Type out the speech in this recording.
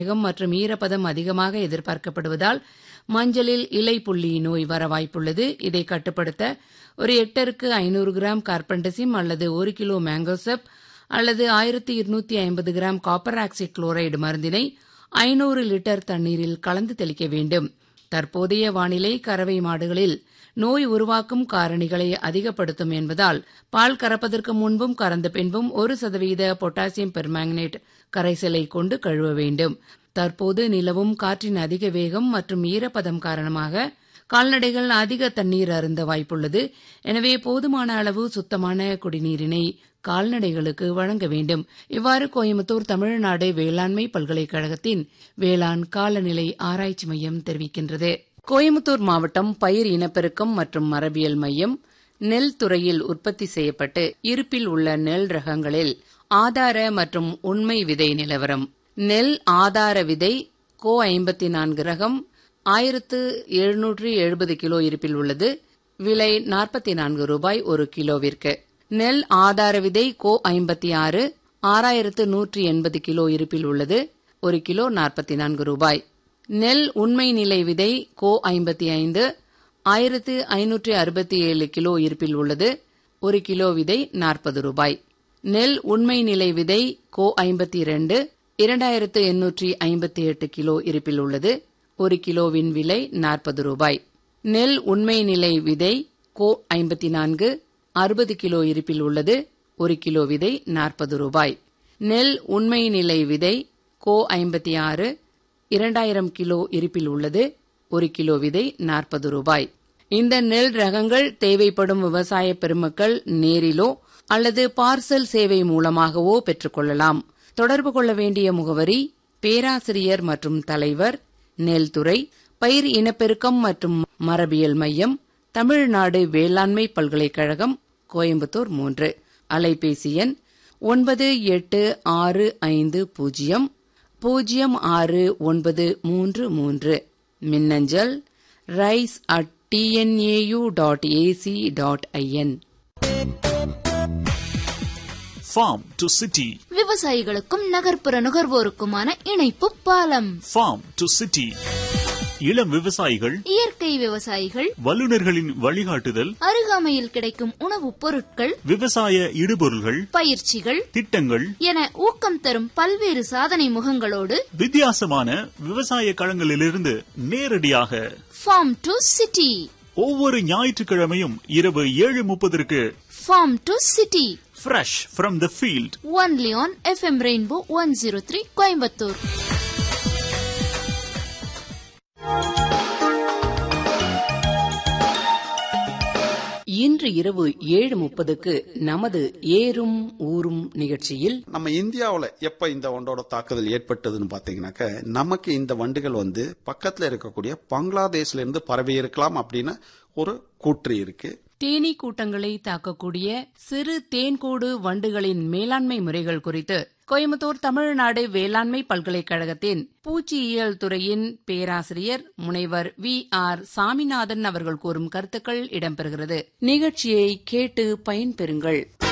வேகம் மற்றும் ஈரப்பதம் அதிகமாக எதிர்பார்க்கப்படுவதால் மஞ்சளில் இலை புள்ளி நோய் வர வாய்ப்புள்ளது இதை கட்டுப்படுத்த ஒரு ஹெக்டருக்கு ஐநூறு கிராம் கார்பன்டசிம் அல்லது ஒரு கிலோ மேங்கோசெப் அல்லது ஆயிரத்தி இருநூத்தி ஐம்பது கிராம் காப்பர் ஆக்சைடு குளோரைடு மருந்தினை ஐநூறு லிட்டர் தண்ணீரில் கலந்து தெளிக்க வேண்டும் தற்போதைய வானிலை கறவை மாடுகளில் நோய் உருவாக்கும் காரணிகளை அதிகப்படுத்தும் என்பதால் பால் கறப்பதற்கு முன்பும் கறந்த பின்பும் ஒரு சதவீத பொட்டாசியம் பெர்மாங்கனேட் கரைசலை கொண்டு கழுவ வேண்டும் தற்போது நிலவும் காற்றின் அதிக வேகம் மற்றும் ஈரப்பதம் காரணமாக கால்நடைகள் அதிக தண்ணீர் அருந்த வாய்ப்புள்ளது எனவே போதுமான அளவு சுத்தமான குடிநீரினை கால்நடைகளுக்கு வழங்க வேண்டும் இவ்வாறு கோயம்புத்தூர் தமிழ்நாடு வேளாண்மை பல்கலைக்கழகத்தின் வேளாண் காலநிலை ஆராய்ச்சி மையம் தெரிவிக்கின்றது கோயம்புத்தூர் மாவட்டம் பயிர் இனப்பெருக்கம் மற்றும் மரபியல் மையம் நெல் துறையில் உற்பத்தி செய்யப்பட்டு இருப்பில் உள்ள நெல் ரகங்களில் ஆதார மற்றும் உண்மை விதை நிலவரம் நெல் ஆதார விதை கோ ஐம்பத்தி நான்கு ரகம் ஆயிரத்து எழுநூற்று எழுபது கிலோ இருப்பில் உள்ளது விலை நாற்பத்தி நான்கு ரூபாய் ஒரு கிலோவிற்கு நெல் ஆதார விதை கோ ஐம்பத்தி ஆறு ஆறாயிரத்து நூற்றி எண்பது கிலோ இருப்பில் உள்ளது ஒரு கிலோ நாற்பத்தி நான்கு ரூபாய் நெல் உண்மை நிலை விதை கோ ஐம்பத்தி ஐந்து ஆயிரத்து ஐநூற்று அறுபத்தி ஏழு கிலோ இருப்பில் உள்ளது ஒரு கிலோ விதை நாற்பது ரூபாய் நெல் உண்மை நிலை விதை கோ ஐம்பத்தி இரண்டு இரண்டாயிரத்து எண்ணூற்றி ஐம்பத்தி எட்டு கிலோ இருப்பில் உள்ளது ஒரு கிலோவின் விலை நாற்பது ரூபாய் நெல் உண்மை நிலை விதை கோ ஐம்பத்தி நான்கு அறுபது கிலோ இருப்பில் உள்ளது ஒரு கிலோ விதை நாற்பது ரூபாய் நெல் உண்மை நிலை விதை கோ ஐம்பத்தி ஆறு இரண்டாயிரம் கிலோ இருப்பில் உள்ளது ஒரு கிலோ விதை நாற்பது ரூபாய் இந்த நெல் ரகங்கள் தேவைப்படும் விவசாய பெருமக்கள் நேரிலோ அல்லது பார்சல் சேவை மூலமாகவோ பெற்றுக்கொள்ளலாம் தொடர்பு கொள்ள வேண்டிய முகவரி பேராசிரியர் மற்றும் தலைவர் நெல்துறை பயிர் இனப்பெருக்கம் மற்றும் மரபியல் மையம் தமிழ்நாடு வேளாண்மை பல்கலைக்கழகம் கோயம்புத்தூர் மூன்று அலைபேசி எண் ஒன்பது எட்டு ஆறு ஐந்து பூஜ்ஜியம் பூஜ்ஜியம் ஆறு ஒன்பது மூன்று மூன்று மின்னஞ்சல் rice at T N A U dot A C dot I N farm to city விவசாயிகளுக்கும் நகர்ப்புற நுகர்வோருக்குமான இணைப்பு பாலம் farm to city இளம் விவசாயிகள் இயற்கை விவசாயிகள் வல்லுநர்களின் வழிகாட்டுதல் அருகாமையில் கிடைக்கும் உணவுப் பொருட்கள் விவசாய இடுபொருள்கள் பயிற்சிகள் திட்டங்கள் என ஊக்கம் தரும் பல்வேறு சாதனை முகங்களோடு வித்தியாசமான விவசாய களங்களிலிருந்து நேரடியாக ஃபார்ம் டு சிட்டி ஒவ்வொரு ஞாயிற்றுக்கிழமையும் இரவு ஏழு முப்பதற்கு farm to city fresh from the field only on F M rainbow one zero three Coimbatore இன்று இரவு ஏழு முப்பதுக்கு நமது ஏறும் ஊரும் நிகழ்ச்சியில் நம்ம இந்தியாவுல எப்ப இந்த வண்டோட தாக்குதல் ஏற்பட்டதுன்னு பாத்தீங்கன்னாக்க நமக்கு இந்த வண்டுகள் வந்து பக்கத்துல இருக்கக்கூடிய பங்களாதேஷ்ல இருந்து பரவி இருக்கலாம் அப்படின்னு ஒரு கூற்று இருக்கு தேனீ கூட்டங்களை தாக்கக்கூடிய சிறு தேன்கூடு வண்டுகளின் மேலாண்மை முறைகள் குறித்து கோயம்புத்தூர் தமிழ்நாடு வேளாண்மை பல்கலைக்கழகத்தின் பூச்சியியல் துறையின் பேராசிரியர் முனைவர் வி ஆர் சாமிநாதன் அவர்கள் கூறும் கருத்துக்கள் இடம்பெறுகிறது நிகழ்ச்சியை கேட்டு பயன்பெறுங்கள்